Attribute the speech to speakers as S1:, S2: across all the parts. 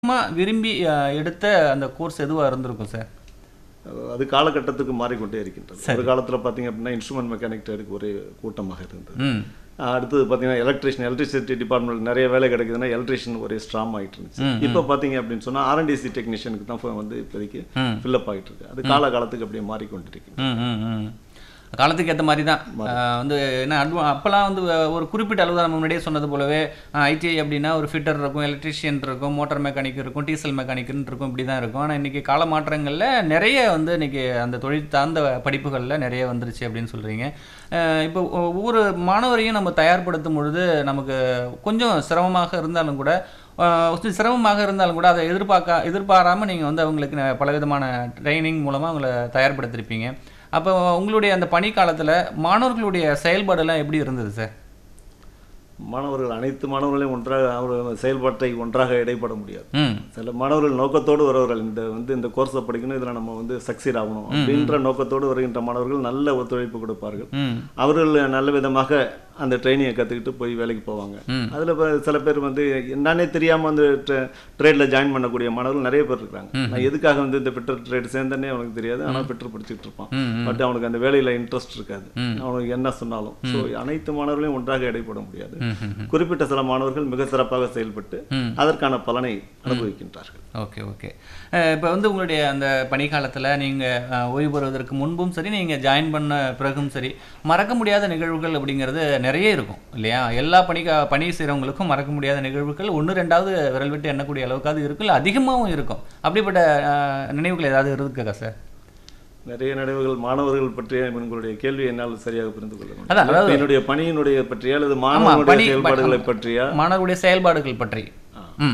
S1: அதிகமா விரும்பி அ, எடுத்த அந்த கோர்ஸ் எதுவா இருந்திருக்கும் சார்
S2: அது காலகட்டத்துக்கு மாறிக்கொண்டே இருக்கின்றது ஒரு காலத்துல பார்த்தீங்க அப்படின்னா இன்ஸ்ட்ருமெண்ட் மெக்கானிக் ட்ரேடுக்கு ஒரே கூட்டமாக இருந்தது
S1: ம்
S2: அஹ் அடுத்தது பார்த்தீங்கன்னா எலக்ட்ரிஷியன் எலக்ட்ரிசிட்டி டிபார்ட்மெண்ட் நிறைய வேலை கிடைக்குதுன்னா எலக்ட்ரிஷியன் ஒரே ஸ்ட்ராங் ஆகிட்டு இருந்துச்சு இப்போ பார்த்தீங்க அப்படின்னு சொன்னா ஆர்என்டிசி டெக்னீஷியனுக்கு தான் இப்ப வந்து இப்போதைக்கு
S1: ம்.
S2: ஃபில்லப் ஆகிட்டு இருக்கு அது கால காலத்துக்கு அப்படியே மாறிக்கொண்டிருக்கு
S1: ம், ம், ம். காலத்துக்கு ஏற்ற மாதிரி தான் அஹ் வந்து என்ன அட்வா அப்போல்லாம் வந்து ஒரு குறிப்பிட்ட அளவு தான் நம்ம முன்னாடியே சொன்னது போலவே ஐடிஐ அப்படின்னா ஒரு ஃபிட்டர் இருக்கும் எலக்ட்ரிஷியன் இருக்கும் மோட்டார் மெக்கானிக் இருக்கும் டீசல் மெக்கானிக்னு இருக்கும் இப்படி தான் இருக்கும் ஆனால் இன்றைக்கி கால மாற்றங்களில் நிறைய வந்து இன்றைக்கி அந்த தொழில் சார்ந்த படிப்புகளில் நிறைய வந்துருச்சு அப்படின்னு சொல்கிறீங்க இப்போ ஒவ்வொரு மாணவரையும் நம்ம தயார்படுத்தும் பொழுது நமக்கு கொஞ்சம் சிரமமாக இருந்தாலும் கூட அஹ் கொஞ்சம் சிரமமாக இருந்தாலும் கூட அதை எதிர்பார்க்க எதிர்பாராமல் நீங்கள் வந்து அவங்களுக்கு ந- பலவிதமான ட்ரைனிங் மூலமாக அவங்கள தயார்படுத்திருப்பீங்க அப்போ உங்களுடைய அந்த பணி காலத்தில் மாணவர்களுடைய செயல்பாடெல்லாம் எப்படி இருந்தது சார்
S2: மாணவர்கள் அனைத்து மாணவர்களையும் ஒன்றாக அவர் செயல்பாட்டை ஒன்றாக இடைப்பட முடியாது
S1: ம்
S2: சில மாணவர்கள் நோக்கத்தோடு வருவார்கள் இந்த வந்து இந்த கோர்ஸை படிக்கணும் இதில் நம்ம வந்து சக்சீட் ஆகணும் அப்படின்ற நோக்கத்தோடு வருகின்ற மாணவர்கள் நல்ல ஒத்துழைப்பு கொடுப்பார்கள்
S1: ம்
S2: அவர்கள் நல்ல விதமாக அந்த ட்ரைனிங்கை கற்றுக்கிட்டு போய் வேலைக்கு போவாங்க
S1: ம்.
S2: அதில் சில பேர் வந்து என்னன்னே தெரியாமல் வந்து ட்ரேடில் ஜாயின் பண்ணக்கூடிய மாணவர்கள் நிறைய பேர் இருக்காங்க நான் எதுக்காக வந்து இந்த ஃபிட்டர் ட்ரேட் சேர்ந்தேனே அவனுக்கு தெரியாது ஆனால் ஃபிட்டர் படிச்சுட்டு இருப்பான்
S1: ம்,
S2: பட் அவனுக்கு அந்த வேலையில் இன்ட்ரெஸ்ட் இருக்காது
S1: ம்.
S2: அவனுக்கு என்ன சொன்னாலும் ஸோ அனைத்து மாணவர்களையும் ஒன்றாக இடைப்பட முடியாது
S1: ம் ம் ம்.
S2: குறிப்பிட்ட சில மாணவர்கள் மிக சிறப்பாக செயல்பட்டு
S1: ம்.
S2: அதற்கான பலனை அனுபவிக்கின்றார்கள்
S1: ஓகே ஓகே இப்போ வந்து உங்களுடைய அந்த பணிக்காலத்தில் நீங்கள் ஓய்வு பெறுவதற்கு முன்பும் சரி நீங்கள் ஜாயின் பண்ண பிறகும் சரி மறக்க முடியாத நிகழ்வுகள் அப்படிங்கிறது நிறைய இருக்கும் இல்லையா எல்லா பணிக்கா பணி செய்கிறவங்களுக்கும் மறக்க முடியாத நிகழ்வுகள் ஒன்று ரெண்டாவது விரல் விட்டு எண்ணக்கூடிய அளவுக்காவது இருக்கும் இல்லை அதிகமாகவும் இருக்கும் அப்படிப்பட்ட அஹ், நினைவுகள் ஏதாவது இருக்குக்கா சார்
S2: நிறைய நினைவுகள் மாணவர்கள் பற்றிய உங்களுடைய கேள்வி என்னால் சரியாக புரிந்து கொள்ள முடியும்.
S1: அதான், அதாவது-
S2: என்னுடைய பணியினுடைய பற்றியா அல்லது
S1: பணி-
S2: மாணவனுடைய செயல்பாடுகளை பற்றியா
S1: மாணவர்களுடைய செயல்பாடுகள் பற்றி ம்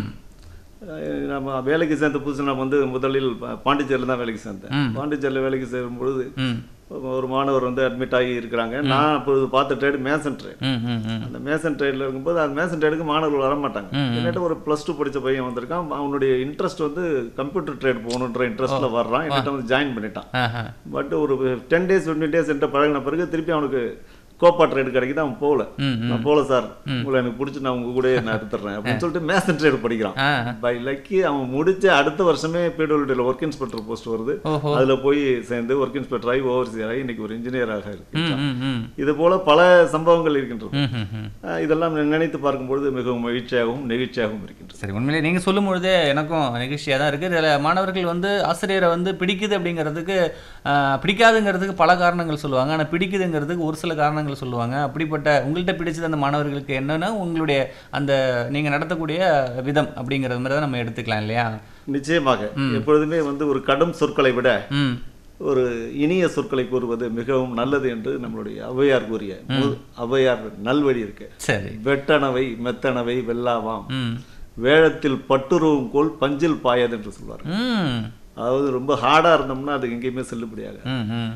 S2: அஹ் நம்ம வேலைக்கு சேர்ந்த புதுசு நான் வந்து முதலில் பா- பாண்டிச்சேரியில் தான் வேலைக்கு சேர்ந்தேன்
S1: ம்.
S2: பாண்டிச்சேரியில் வேலைக்கு சேரும் பொழுது
S1: ம்
S2: ஒரு மாணவர் வந்து அட்மிட் ஆகி இருக்கிறாங்க நான் அப்பொழுது பார்த்த ட்ரேடு மேசன் ட்ரேட்
S1: ம் ம் ம்
S2: அந்த மேசன் ட்ரேடில் இருக்கும்போது அந்த மேசன் ட்ரேடுக்கு மாணவர்கள் வர மாட்டாங்க
S1: ம், ம்.
S2: என்கிட்ட ஒரு ப்ளஸ் டூ படித்த பையன் வந்திருக்கான் அவனுடைய இன்ட்ரெஸ்ட் வந்து கம்ப்யூட்டர் ட்ரேட் போகணுன்ற இன்ட்ரெஸ்ட்டில் வர்றான் என்கிட்ட வந்து ஜாயின் பண்ணிட்டான்
S1: ஆஹா
S2: பட் ஒரு டென் டேஸ் டுவெண்ட்டி டேஸ் என்கிட்ட பழகின பிறகு திருப்பி அவனுக்கு கோப்பா ட்ரேட் கிடைக்குது அவன் போகல
S1: ம் ம்
S2: நான் போகல சார் உங்களை எனக்கு பிடிச்சி நான் உங்க கூட நான் எடுத்துடுறேன் அப்படின்னு சொல்லிட்டு மேசன் ட்ரேட் படிக்கிறான்
S1: ஆ
S2: பை லக்கி அவன் முடிச்ச அடுத்த வருஷமே பிடபிள்யூடியில் ஒர்க் இன்ஸ்பெக்டர் போஸ்ட் வருது
S1: ஓஹோ
S2: அதுல போய் சேர்ந்து ஒர்க் இன்ஸ்பெக்டர் ஆகி ஓவர்சியர் ஆகி இன்னைக்கு ஒரு இன்ஜினியராக இருக்கு
S1: ம் ம் ம்
S2: இது போல பல சம்பவங்கள் இருக்கின்றது
S1: ம் ம் ம்
S2: அஹ் இதெல்லாம் நினைத்து பார்க்கும்பொழுது மிகவும் மகிழ்ச்சியாகவும் நெகிழ்ச்சியாகவும் இருக்கின்றது
S1: சரி உண்மையிலே நீங்கள் சொல்லும் பொழுதே எனக்கும் நிகழ்ச்சியாக தான் இருக்குது இதில் மாணவர்கள் வந்து ஆசிரியரை வந்து பிடிக்குது அப்படிங்கிறதுக்கு ஆஹ், பிடிக்காதுங்கிறதுக்கு பல காரணங்கள் சொல்லுவாங்க ஆனால் பிடிக்குதுங்கிறதுக்கு ஒரு சில காரணங்கள் சொல்லுவாங்க அப்படிப்பட்ட உங்கள்கிட்ட பிடிச்சது அந்த மாணவர்களுக்கு என்னன்னா உங்களுடைய அந்த நீங்கள் நடத்தக்கூடிய விதம் அப்படிங்கிறது மாதிரி தான் நம்ம எடுத்துக்கலாம் இல்லையா
S2: நிச்சயமாக எப்பொழுதுமே வந்து ஒரு கடும் சொற்களை விட
S1: ம்
S2: ஒரு இனிய சொற்களை கூறுவது மிகவும் நல்லது என்று நம்மளுடைய ஔவையார் கூறிய மு- ஔவையார் நல்வழி இருக்கு
S1: சரி
S2: வெட்டனவை மெத்தனவை வெல்லாவாம்
S1: ம்
S2: வேழத்தில் பட்டுருவும் கோல் பஞ்சில் பாயாது என்று சொல்வார்
S1: ம்
S2: அதாவது ரொம்ப ஹார்டா இருந்தோம்னா அது எங்கேயுமே செல்லுபடியாக
S1: ம் ம்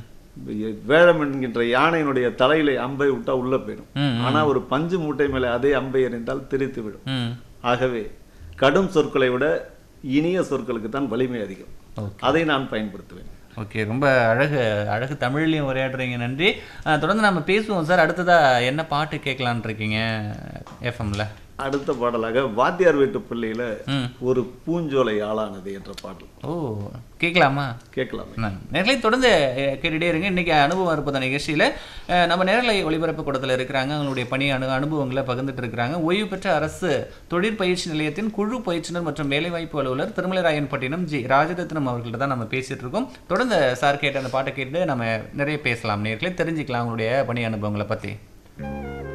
S2: வேழம் என்கின்ற யானையினுடைய தலையில அம்பை விட்டா உள்ள போயிடும்
S1: ம்,
S2: ஆனா ஒரு பஞ்சு மூட்டை மேலே அதே அம்பை எறிந்தால் தெரித்து விடும்
S1: ம்
S2: ஆகவே கடும் சொற்களை விட இனிய சொற்களுக்கு தான் வலிமை அதிகம்
S1: ஓகே
S2: அதை நான் பயன்படுத்துவேன்
S1: ஓகே ரொம்ப அழகு அழகு தமிழ்லையும் உரையாடுறீங்க நன்றி அஹ், தொடர்ந்து நம்ம பேசுவோம் சார் அடுத்ததா என்ன பாட்டு கேட்கலான் இருக்கீங்க எஃப்எம்ல
S2: அடுத்த பாடலாக வாத்தியார் வீட்டு பிள்ளையில
S1: ம்
S2: ஒரு பூஞ்சோலை ஆளானது என்ற பாடல்
S1: ஓ கேட்கலாமா
S2: கேட்கலாமே
S1: நேர்களை தொடர்ந்து அஹ், கேட்டுட்டே இருங்க இன்னைக்கு அனுபவம் இருப்பது நிகழ்ச்சியில் நம்ம நேரலை ஒளிபரப்பு கூடத்தில் இருக்கிறாங்க அவங்களுடைய பணி அனு அனுபவங்களை பகிர்ந்துட்டு இருக்கிறாங்க ஓய்வு பெற்ற அரசு தொழிற்பயிற்சி நிலையத்தின் குழு பயிற்றுனர் மற்றும் வேலைவாய்ப்பு அலுவலர் திருமலைராயன்பட்டினம் ஜி ராஜரத்னம் அவர்கள்ட்ட தான் நம்ம பேசிட்டு இருக்கோம் தொடர்ந்து சார் கேட்ட அந்த பாட்டை கேட்டு நம்ம நிறைய பேசலாம் நேர்களை தெரிஞ்சுக்கலாம் அவங்களுடைய பணி அனுபவங்களை பற்றி